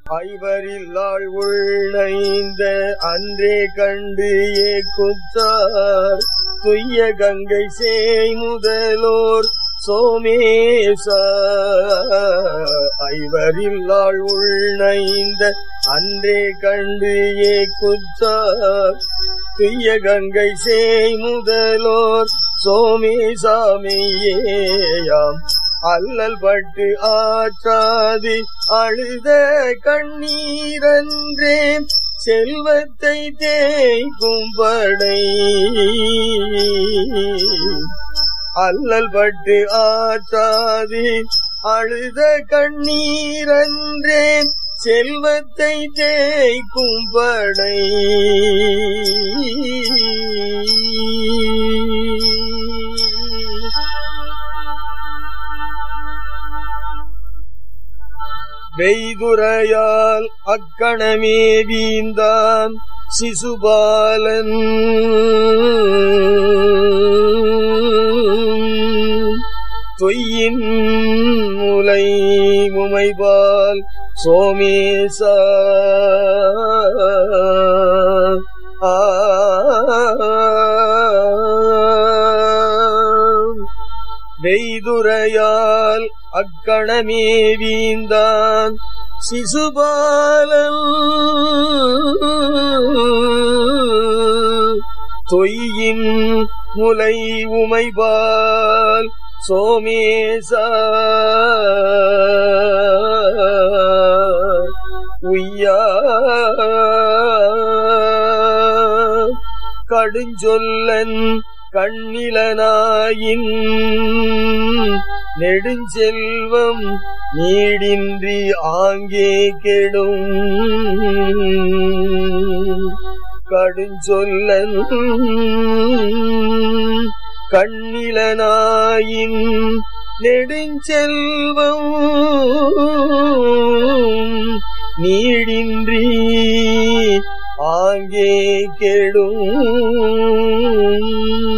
ஐவரில்லாள் உள்ளைந்த அன்றே கண்டு ஏக்குற்றார் துய்ய கங்கை சேய் முதலோர் சோமேச ஐவரில்லாள் உள்ளைந்த அன்றே கண்டு ஏக்குற்றார் துய்ய கங்கை சேய் முதலோர் சோமேசாமியேயாம் அல்லல் பட்டு ஆற்றாது அழுத கண்ணீரன்றே செல்வத்தை தேய்க்கும் படை அல்லல் பட்டு ஆற்றாது அழுத கண்ணீரன்றே செல்வத்தை தேய்க்கும் படை வெய்துரையால் அக்கணமே வீந்தான் சிசுபாலன் தொய்யின் முலை முமைபால் சோமேசா ஆ வெய்துரையால் அக்கணமே வீந்தான் சிசுபாலன் தொய்யின் முலை உமைபால் சோமேசா உய்யா கடுஞ்சொல்லன் கண்ணிலனாயின் நெடுஞ்செல்வம் நீடின்றி ஆங்கே கெடும் கடுஞ்சொல்லன் கண்ணிலனாயின் நெடுஞ்செல்வம் நீடின்றி ஆங்கே கெடும்